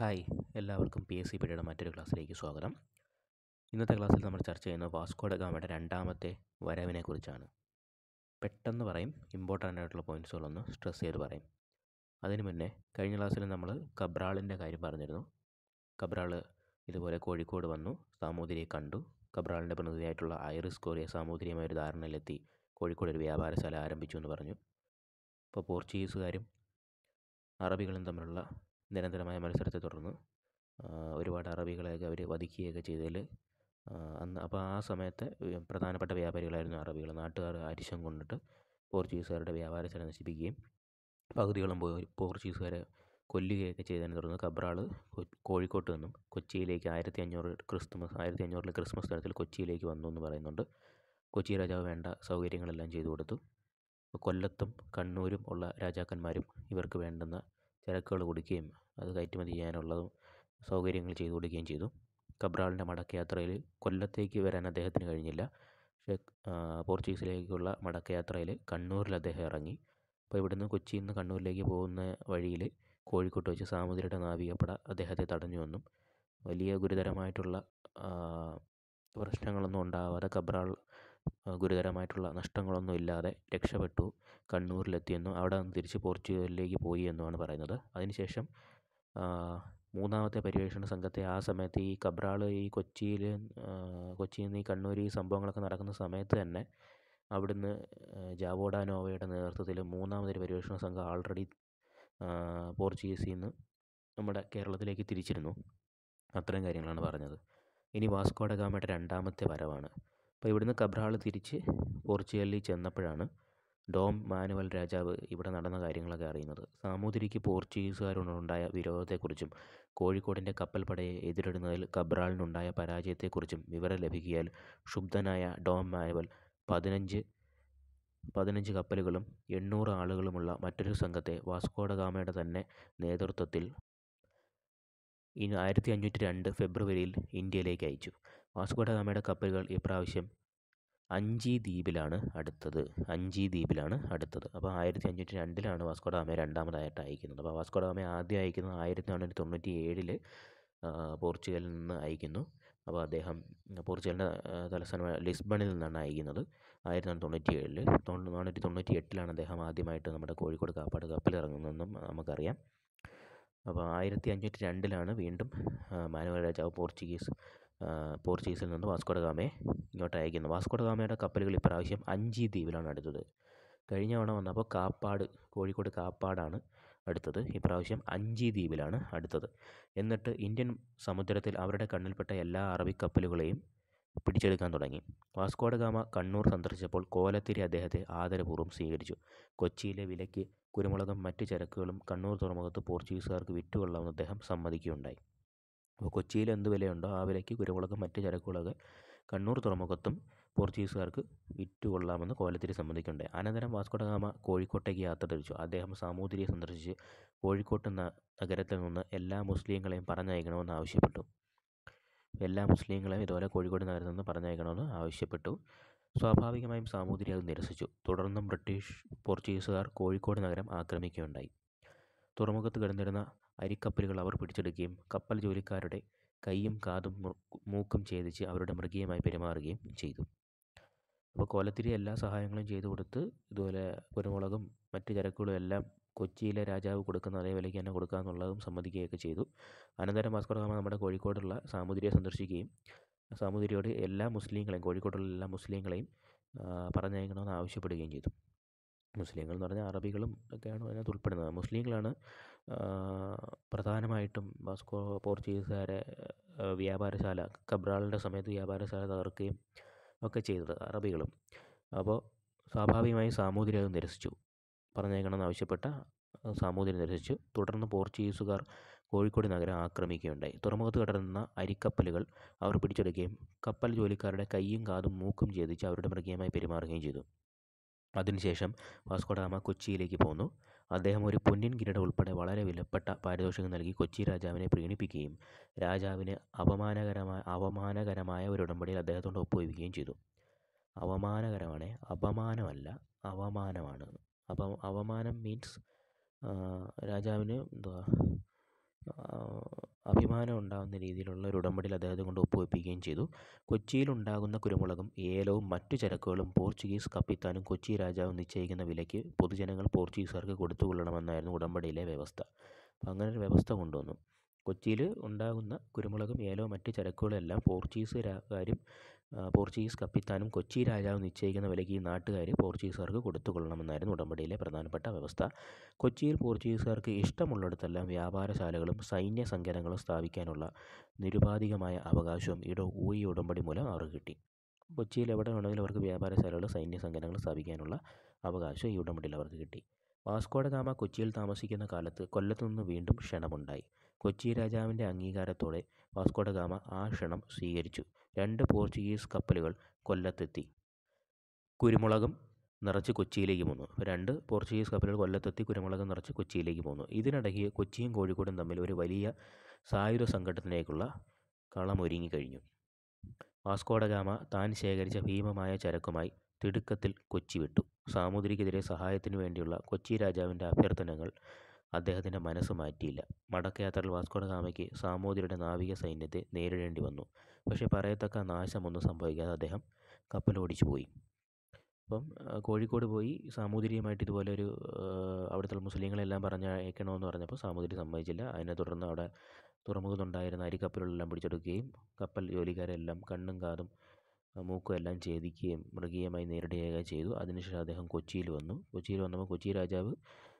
hi എല്ലാവർക്കും P S C പീഡിയയുടെ മറ്റൊരു ക്ലാസ്സിലേക്ക് സ്വാഗതം ഇന്നത്തെ ക്ലാസ്സിൽ നമ്മൾ ചർച്ച ചെയ്യുന്നത് വാസ്കോ ഡ ഗാമയുടെ രണ്ടാമത്തെ വരവിനെ കുറിച്ചാണ് പെട്ടെന്ന് പറയും ഇമ്പോർട്ടൻ്റ് ആയിട്ടുള്ള പോയിൻറ്റ്സുകളൊന്ന് സ്ട്രെസ് ചെയ്ത് പറയും അതിന് മുന്നേ കഴിഞ്ഞ ക്ലാസ്സിൽ നമ്മൾ കബ്രാളിൻ്റെ കാര്യം പറഞ്ഞിരുന്നു കബ്രാൾ ഇതുപോലെ കോഴിക്കോട് വന്നു സാമൂതിരിയെ കണ്ടു കബ്രാളിൻ്റെ പ്രതിനിധിയായിട്ടുള്ള ഐറിസ് കോറിയ സാമൂതിരിയുമായ ഒരു ധാരണയിലെത്തി കോഴിക്കോട് ഒരു വ്യാപാരശാല ആരംഭിച്ചു എന്ന് പറഞ്ഞു അപ്പോൾ പോർച്ചുഗീസുകാരും അറബികളും തമ്മിലുള്ള നിരന്തരമായ മത്സരത്തെ തുടർന്ന് ഒരുപാട് അറബികളെയൊക്കെ അവർ വധിക്കുകയൊക്കെ ചെയ്തതിൽ അന്ന് അപ്പോൾ ആ സമയത്ത് പ്രധാനപ്പെട്ട വ്യാപാരികളായിരുന്നു അറബികൾ നാട്ടുകാർ അരിശം കൊണ്ടിട്ട് പോർച്ചുഗീസുകാരുടെ വ്യാപാരശാല നശിപ്പിക്കുകയും പകുതിയോളം പോയി പോർച്ചുഗീസുകാരെ കൊല്ലുകയൊക്കെ ചെയ്തതിനെ തുടർന്ന് കബ്രാൾ കോഴിക്കോട്ട് നിന്നും കൊച്ചിയിലേക്ക് ആയിരത്തി അഞ്ഞൂറ് ക്രിസ്തുമസ് ആയിരത്തി അഞ്ഞൂറിൽ ക്രിസ്മസ് ദിനത്തിൽ കൊച്ചിയിലേക്ക് വന്നു എന്ന് പറയുന്നുണ്ട് കൊച്ചി രാജാവ് വേണ്ട സൗകര്യങ്ങളെല്ലാം ചെയ്തു കൊടുത്തു കൊല്ലത്തും കണ്ണൂരും ഉള്ള രാജാക്കന്മാരും ഇവർക്ക് വേണ്ടുന്ന ചരക്കുകൾ കൊടുക്കുകയും അത് കയറ്റുമതി ചെയ്യാനുള്ളതും സൗകര്യങ്ങൾ ചെയ്തു കൊടുക്കുകയും ചെയ്തു കബ്രാളിൻ്റെ മടക്കയാത്രയിൽ കൊല്ലത്തേക്ക് വരാൻ അദ്ദേഹത്തിന് കഴിഞ്ഞില്ല പക്ഷേ പോർച്ചുഗീസിലേക്കുള്ള മടക്കയാത്രയിൽ കണ്ണൂരിൽ അദ്ദേഹം ഇറങ്ങി അപ്പോൾ ഇവിടുന്ന് കൊച്ചിയിൽ നിന്ന് കണ്ണൂരിലേക്ക് പോകുന്ന വഴിയിൽ കോഴിക്കോട്ട് വെച്ച് സാമൂതിരിയുടെ നാവികപ്പട അദ്ദേഹത്തെ തടഞ്ഞുവെന്നും വലിയ ഗുരുതരമായിട്ടുള്ള പ്രശ്നങ്ങളൊന്നും ഉണ്ടാവാതെ കബ്രാൾ ഗുരുതരമായിട്ടുള്ള നഷ്ടങ്ങളൊന്നും ഇല്ലാതെ രക്ഷപ്പെട്ടു കണ്ണൂരിലെത്തിയെന്നും അവിടെ നിന്ന് തിരിച്ച് പോർച്ചുഗലിലേക്ക് പോയി എന്നുമാണ് പറയുന്നത് അതിനുശേഷം മൂന്നാമത്തെ പര്യവേഷണ സംഘത്തെ ആ സമയത്ത് ഈ കബ്രാൾ ഈ കൊച്ചിയിൽ കൊച്ചിയിൽ നിന്ന് ഈ കണ്ണൂർ ഈ സംഭവങ്ങളൊക്കെ നടക്കുന്ന സമയത്ത് തന്നെ അവിടുന്ന് ജാവോഡാനോവയുടെ നേതൃത്വത്തിൽ മൂന്നാമതൊരു പര്യവേഷണ സംഘം ആൾറെഡി പോർച്ചുഗീസിൽ നിന്ന് നമ്മുടെ കേരളത്തിലേക്ക് തിരിച്ചിരുന്നു അത്രയും കാര്യങ്ങളാണ് പറഞ്ഞത് ഇനി വാസ്കോഡ ഗാമയുടെ രണ്ടാമത്തെ വരവാണ് അപ്പോൾ ഇവിടുന്ന് കബ്രാൾ തിരിച്ച് പോർച്ചുഗലിൽ ചെന്നപ്പോഴാണ് ഡോം മാനുവൽ രാജാവ് ഇവിടെ നടന്ന കാര്യങ്ങളൊക്കെ അറിയുന്നത് സാമൂതിരിക്ക് പോർച്ചുഗീസുകാരോടുണ്ടായ വിരോധത്തെക്കുറിച്ചും കോഴിക്കോടിൻ്റെ കപ്പൽപ്പടയെ എതിരിടുന്നതിൽ കബ്രാളിനുണ്ടായ പരാജയത്തെക്കുറിച്ചും വിവരം ലഭിക്കിയാൽ ക്ഷുബ്ധനായ ഡോം മാനുവൽ പതിനഞ്ച് പതിനഞ്ച് കപ്പലുകളും എണ്ണൂറ് ആളുകളുമുള്ള മറ്റൊരു സംഘത്തെ വാസ്കോഡ ഗാമയുടെ തന്നെ നേതൃത്വത്തിൽ ഇനി ആയിരത്തി അഞ്ഞൂറ്റി രണ്ട് ഫെബ്രുവരിയിൽ ഇന്ത്യയിലേക്ക് അയച്ചു വാസ്കോഡ ഗാമയുടെ കപ്പലുകൾ ഇപ്രാവശ്യം അഞ്ചി ദ്വീപിലാണ് അടുത്തത് അഞ്ചി ദ്വീപിലാണ് അടുത്തത് അപ്പോൾ ആയിരത്തി അഞ്ഞൂറ്റി രണ്ടിലാണ് വാസ്കോഡ ഗാമയെ രണ്ടാമതായിട്ട് അയക്കുന്നത് അപ്പോൾ വാസ്കോഡ ഗാമയെ ആദ്യം അയക്കുന്നത് ആയിരത്തി നാനൂറ്റി തൊണ്ണൂറ്റി ഏഴിൽ പോർച്ചുഗലിൽ നിന്ന് അയക്കുന്നു അപ്പോൾ അദ്ദേഹം പോർച്ചുഗലിൻ്റെ തലസ്ഥാനമായ ലിസ്ബണിൽ നിന്നാണ് അയക്കുന്നത് ആയിരത്തി നാനൂറ്റി തൊണ്ണൂറ്റി ഏഴിൽ നാനൂറ്റി തൊണ്ണൂറ്റി എട്ടിലാണ് അദ്ദേഹം ആദ്യമായിട്ട് നമ്മുടെ കോഴിക്കോട് കാപ്പാട് കപ്പൽ ഇറങ്ങുന്നതെന്നും നമുക്കറിയാം അപ്പോൾ ആയിരത്തി അഞ്ഞൂറ്റി രണ്ടിലാണ് വീണ്ടും മാനുവൽ രാജാവ് പോർച്ചുഗീസ് പോർച്ചുഗീസിൽ നിന്ന് വാസ്കോഡ ഗാമയെ ഇങ്ങോട്ട് അയക്കുന്നത് വാസ്കോഡ ഗാമയുടെ കപ്പലുകൾ ഇപ്രാവശ്യം അഞ്ചി ദ്വീപിലാണ് അടുത്തത് കഴിഞ്ഞ തവണ വന്നപ്പോൾ കാപ്പാട് കോഴിക്കോട് കാപ്പാടാണ് അടുത്തത് ഇപ്രാവശ്യം അഞ്ചി ദ്വീപിലാണ് അടുത്തത് എന്നിട്ട് ഇന്ത്യൻ സമുദ്രത്തിൽ അവരുടെ കണ്ണിൽപ്പെട്ട എല്ലാ അറബി കപ്പലുകളെയും പിടിച്ചെടുക്കാൻ തുടങ്ങി വാസ്കോഡ ഗാമ കണ്ണൂർ സന്ദർശിച്ചപ്പോൾ കോലത്തിരി അദ്ദേഹത്തെ ആദരപൂർവ്വം സ്വീകരിച്ചു കൊച്ചിയിലെ വിലയ്ക്ക് കുരുമുളകും മറ്റ് ചരക്കുകളും കണ്ണൂർ തുറമുഖത്ത് പോർച്ചുഗീസുകാർക്ക് വിറ്റുകൊള്ളാമെന്ന് അദ്ദേഹം സമ്മതിക്കുകയുണ്ടായി അപ്പോൾ കൊച്ചിയിൽ എന്ത് വിലയുണ്ടോ ആ വിലയ്ക്ക് കുരുമുളകും മറ്റ് ചരക്കുകളൊക്കെ കണ്ണൂർ തുറമുഖത്തും പോർച്ചുഗീസുകാർക്ക് വിറ്റുകൊള്ളാമെന്ന് കോലത്തിരി സമ്മതിക്കുകയുണ്ടായി അനന്തരം വാസ്കോഡ ഗാമ കോഴിക്കോട്ടേക്ക് യാത്ര തിരിച്ചു അദ്ദേഹം സാമൂതിരിയെ സന്ദർശിച്ച് കോഴിക്കോട്ട് നഗരത്തിൽ നിന്ന് എല്ലാ മുസ്ലിങ്ങളെയും പറഞ്ഞയക്കണമെന്ന് ആവശ്യപ്പെട്ടു എല്ലാ മുസ്ലിങ്ങളെയും ഇതുപോലെ കോഴിക്കോട് നഗരത്തിൽ നിന്ന് പറഞ്ഞയക്കണമെന്ന് ആവശ്യപ്പെട്ടു സ്വാഭാവികമായും സാമൂതിരി അത് നിരസിച്ചു തുടർന്നും ബ്രിട്ടീഷ് പോർച്ചുഗീസുകാർ കോഴിക്കോട് നഗരം ആക്രമിക്കുകയുണ്ടായി തുറമുഖത്ത് കിടന്നിരുന്ന അരിക്കപ്പലുകൾ അവർ പിടിച്ചെടുക്കുകയും കപ്പൽ ജോലിക്കാരുടെ കൈയും കാതും മൂക്കും ഛേദിച്ച് അവരുടെ മൃഗീയമായി പെരുമാറുകയും ചെയ്തു അപ്പോൾ കോലത്തിരി എല്ലാ സഹായങ്ങളും ചെയ്തു കൊടുത്ത് ഇതുപോലെ കുരുമുളകും മറ്റ് ചരക്കുകളും എല്ലാം കൊച്ചിയിലെ രാജാവ് കൊടുക്കുന്ന അതേ വിലയ്ക്ക് തന്നെ കൊടുക്കുക എന്നുള്ളതും സമ്മതിക്കുകയൊക്കെ ചെയ്തു അനന്തരം വാസ്കോഡ ഗാമ നമ്മുടെ കോഴിക്കോടുള്ള സാമൂതിരിയെ സന്ദർശിക്കുകയും സാമൂതിരിയോട് എല്ലാ മുസ്ലിങ്ങളെയും കോഴിക്കോടുള്ള എല്ലാ മുസ്ലിങ്ങളെയും പറഞ്ഞയക്കണമെന്ന് ആവശ്യപ്പെടുകയും ചെയ്തു മുസ്ലിങ്ങൾ എന്ന് പറഞ്ഞാൽ അറബികളും ഒക്കെയാണ് അതിനകത്ത് ഉൾപ്പെടുന്നത് മുസ്ലിങ്ങളാണ് പ്രധാനമായിട്ടും വാസ്കോ പോർച്ചുഗീസുകാരെ വ്യാപാരശാല കബ്രാളിൻ്റെ സമയത്ത് വ്യാപാരശാല തകർക്കുകയും ഒക്കെ ചെയ്തത് അറബികളും അപ്പോൾ സ്വാഭാവികമായും സാമൂതിരി അത് നിരസിച്ചു പറഞ്ഞേക്കണമെന്ന് ആവശ്യപ്പെട്ട സാമൂതിരി നിരസിച്ചു തുടർന്ന് പോർച്ചുഗീസുകാർ കോഴിക്കോട് നഗരം ആക്രമിക്കുകയുണ്ടായി തുറമുഖത്ത് കിടന്ന അരിക്കപ്പലുകൾ അവർ പിടിച്ചെടുക്കുകയും കപ്പൽ ജോലിക്കാരുടെ കൈയും കാതും മൂക്കും ഛേദിച്ച് അവരുടെ മൃഗീയമായി പെരുമാറുകയും ചെയ്തു അതിനുശേഷം വാസ്കോഡ ഗാമ കൊച്ചിയിലേക്ക് പോന്നു അദ്ദേഹം ഒരു പൊന്നിൻ കിരീടം ഉൾപ്പെടെ വളരെ വിലപ്പെട്ട പാരിതോഷികം നൽകി കൊച്ചി രാജാവിനെ പ്രീണിപ്പിക്കുകയും രാജാവിന് അപമാനകരമായ അപമാനകരമായ ഒരു ഉടമ്പടിയിൽ അദ്ദേഹത്തോട് ഒപ്പുവയ്ക്കുകയും ചെയ്തു അവമാനകരമാണ് അപമാനമല്ല അവമാനമാണ് അപ്പം അവമാനം മീൻസ് രാജാവിന് എന്തുവാ അഭിമാനം ഉണ്ടാകുന്ന രീതിയിലുള്ള ഒരു ഉടമ്പടിയിൽ അദ്ദേഹത്തെ കൊണ്ട് ഒപ്പുവെപ്പിക്കുകയും ചെയ്തു കൊച്ചിയിലുണ്ടാകുന്ന കുരുമുളകും ഏലവും മറ്റു ചരക്കുകളും പോർച്ചുഗീസ് കപ്പിത്താനും കൊച്ചി രാജാവും നിശ്ചയിക്കുന്ന വിലയ്ക്ക് പൊതുജനങ്ങൾ പോർച്ചുഗീസുകാർക്ക് കൊടുത്തുകൊള്ളണമെന്നായിരുന്നു ഉടമ്പടിയിലെ വ്യവസ്ഥ അപ്പം അങ്ങനെ ഒരു വ്യവസ്ഥ കൊണ്ടുവന്നു കൊച്ചിയിൽ ഉണ്ടാകുന്ന കുരുമുളകും ഏലവും മറ്റ് ചരക്കുകളും എല്ലാം പോർച്ചുഗീസുകാരും പോർച്ചുഗീസ് കപ്പിത്താനും കൊച്ചി രാജാവ് നിശ്ചയിക്കുന്ന വിലയ്ക്ക് ഈ നാട്ടുകാർ പോർച്ചുഗീസുകാർക്ക് കൊടുത്തുകൊള്ളണമെന്നായിരുന്നു ഉടമ്പടിയിലെ പ്രധാനപ്പെട്ട വ്യവസ്ഥ കൊച്ചിയിൽ പോർച്ചുഗീസുകാർക്ക് ഇഷ്ടമുള്ളിടത്തെല്ലാം വ്യാപാരശാലകളും സൈന്യ സങ്കേതങ്ങളും സ്ഥാപിക്കാനുള്ള നിരുപാധികമായ അവകാശവും ഇട ഈ ഉടമ്പടി മൂലം അവർക്ക് കിട്ടി കൊച്ചിയിൽ എവിടെ വേണമെങ്കിലും അവർക്ക് വ്യാപാരശാലകൾ സൈന്യ സങ്കേതങ്ങൾ സ്ഥാപിക്കാനുള്ള അവകാശം ഈ ഉടമ്പടിയിൽ അവർക്ക് കിട്ടി വാസ്കോഡ ഗാമ കൊച്ചിയിൽ താമസിക്കുന്ന കാലത്ത് കൊല്ലത്തു നിന്ന് വീണ്ടും ക്ഷണമുണ്ടായി കൊച്ചി രാജാവിൻ്റെ അംഗീകാരത്തോടെ വാസ്കോഡ ഗാമ ആ ക്ഷണം സ്വീകരിച്ചു രണ്ട് പോർച്ചുഗീസ് കപ്പലുകൾ കൊല്ലത്തെത്തി കുരുമുളകും നിറച്ച് കൊച്ചിയിലേക്ക് പോന്നു രണ്ട് പോർച്ചുഗീസ് കപ്പലുകൾ കൊല്ലത്തെത്തി കുരുമുളകും നിറച്ച് കൊച്ചിയിലേക്ക് പോന്നു ഇതിനിടയ്ക്ക് കൊച്ചിയും കോഴിക്കോടും തമ്മിൽ ഒരു വലിയ സായുധ സംഘട്ടനത്തിലേക്കുള്ള കളമൊരുങ്ങിക്കഴിഞ്ഞു വാസ്കോഡ ഗാമ താൻ ശേഖരിച്ച ഭീമമായ ചരക്കുമായി തിടുക്കത്തിൽ കൊച്ചി വിട്ടു സാമൂതിരിക്കെതിരെ സഹായത്തിനു വേണ്ടിയുള്ള കൊച്ചി രാജാവിൻ്റെ അഭ്യർത്ഥനകൾ അദ്ദേഹത്തിൻ്റെ മനസ്സ് മാറ്റിയില്ല മടക്കയാത്രയിൽ വാസ്കോഡ ഗാമയ്ക്ക് സാമൂതിരിയുടെ നാവിക സൈന്യത്തെ നേരിടേണ്ടി വന്നു പക്ഷേ പറയത്തക്ക നാശമൊന്നും സംഭവിക്കാതെ അദ്ദേഹം കപ്പലോടിച്ചു പോയി അപ്പം കോഴിക്കോട് പോയി സാമൂതിരിയുമായിട്ട് ഇതുപോലെ ഒരു അവിടുത്തെ മുസ്ലിങ്ങളെല്ലാം പറഞ്ഞയക്കണമെന്ന് പറഞ്ഞപ്പോൾ സാമൂതിരി സമ്മതിച്ചില്ല അതിനെ തുടർന്ന് അവിടെ തുറമുഖത്തുണ്ടായിരുന്ന അരിക്കപ്പലുകളെല്ലാം പിടിച്ചെടുക്കുകയും കപ്പൽ ജോലിക്കാരെല്ലാം കണ്ണും കാതും മൂക്കും എല്ലാം ഛേദിക്കുകയും മൃഗീയമായി നേരിടുകയൊക്കെ ചെയ്തു അതിനുശേഷം അദ്ദേഹം കൊച്ചിയിൽ വന്നു കൊച്ചിയിൽ വന്നപ്പോൾ കൊച്ചി രാജാവ്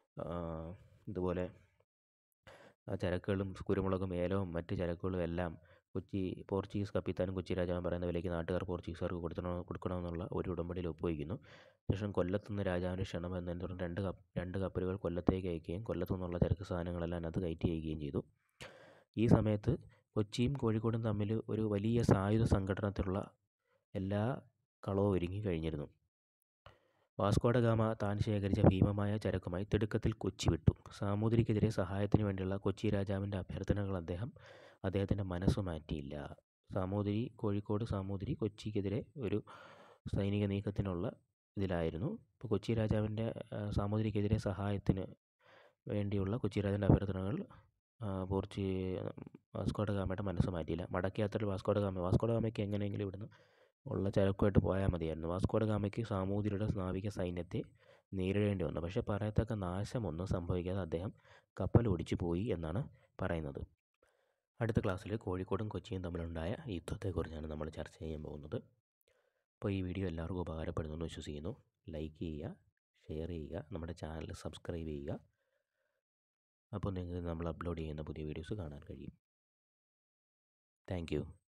ഇതുപോലെ ചരക്കുകളും കുരുമുളകും ഏലവും മറ്റ് ചരക്കുകളും എല്ലാം കൊച്ചി പോർച്ചുഗീസ് കപ്പിത്താനും കൊച്ചി രാജാവും പറയുന്ന വിലയ്ക്ക് നാട്ടുകാർ പോർച്ചുഗീസുകാർക്ക് കൊടുക്കണോ കൊടുക്കണമെന്നുള്ള ഒരു ഉടമ്പടിയിൽ ഒപ്പുവയ്ക്കുന്നു ശേഷം കൊല്ലത്തുനിന്ന് രാജാവിൻ്റെ ക്ഷണം എന്നതിനെ തുടർന്ന് രണ്ട് കപ്പ് രണ്ട് കപ്പലുകൾ കൊല്ലത്തേക്ക് അയക്കുകയും കൊല്ലത്തു നിന്നുള്ള ചരക്ക് സാധനങ്ങളെല്ലാം അതിനകത്ത് കയറ്റി അയക്കുകയും ചെയ്തു ഈ സമയത്ത് കൊച്ചിയും കോഴിക്കോടും തമ്മിൽ ഒരു വലിയ സായുധ സംഘടനത്തിലുള്ള എല്ലാ കളവും ഒരുങ്ങി കഴിഞ്ഞിരുന്നു വാസ്കോഡ ഗാമ താൻ ശേഖരിച്ച ഭീമമായ ചരക്കുമായി തിടുക്കത്തിൽ കൊച്ചി വിട്ടു സാമൂതിരിക്കെതിരെ സഹായത്തിനു വേണ്ടിയുള്ള കൊച്ചി രാജാവിൻ്റെ അഭ്യർത്ഥനകൾ അദ്ദേഹം അദ്ദേഹത്തിൻ്റെ മനസ്സ് മാറ്റിയില്ല സാമൂതിരി കോഴിക്കോട് സാമൂതിരി കൊച്ചിക്കെതിരെ ഒരു സൈനിക നീക്കത്തിനുള്ള ഇതിലായിരുന്നു ഇപ്പോൾ കൊച്ചി രാജാവിൻ്റെ സാമൂതിരിക്കെതിരെ സഹായത്തിന് വേണ്ടിയുള്ള കൊച്ചി രാജാവിൻ്റെ അഭ്യർത്ഥനകൾ പോർച്ചി വാസ്കോഡ ഗാമയുടെ മനസ്സ് മാറ്റിയില്ല മടക്കയാത്രയിൽ വാസ്കോഡ ഗാമ വാസ്കോഡ ഗാമയ്ക്ക് എങ്ങനെയെങ്കിലും ഇവിടുന്ന് ഉള്ള ചരക്കുമായിട്ട് പോയാൽ മതിയായിരുന്നു വാസ്കോഡ ഗാമയ്ക്ക് സാമൂതിരിയുടെ നാവിക സൈന്യത്തെ നേരിടേണ്ടി വന്നു പക്ഷേ പറയത്തക്ക നാശമൊന്നും സംഭവിക്കാതെ അദ്ദേഹം കപ്പൽ ഓടിച്ചു പോയി എന്നാണ് പറയുന്നത് അടുത്ത ക്ലാസ്സിൽ കോഴിക്കോടും കൊച്ചിയും തമ്മിലുണ്ടായ യുദ്ധത്തെക്കുറിച്ചാണ് നമ്മൾ ചർച്ച ചെയ്യാൻ പോകുന്നത് അപ്പോൾ ഈ വീഡിയോ എല്ലാവർക്കും ഉപകാരപ്പെടുന്നു എന്ന് വിശ്വസിക്കുന്നു ലൈക്ക് ചെയ്യുക ഷെയർ ചെയ്യുക നമ്മുടെ ചാനൽ സബ്സ്ക്രൈബ് ചെയ്യുക അപ്പോൾ നിങ്ങൾക്ക് നമ്മൾ അപ്ലോഡ് ചെയ്യുന്ന പുതിയ വീഡിയോസ് കാണാൻ കഴിയും താങ്ക്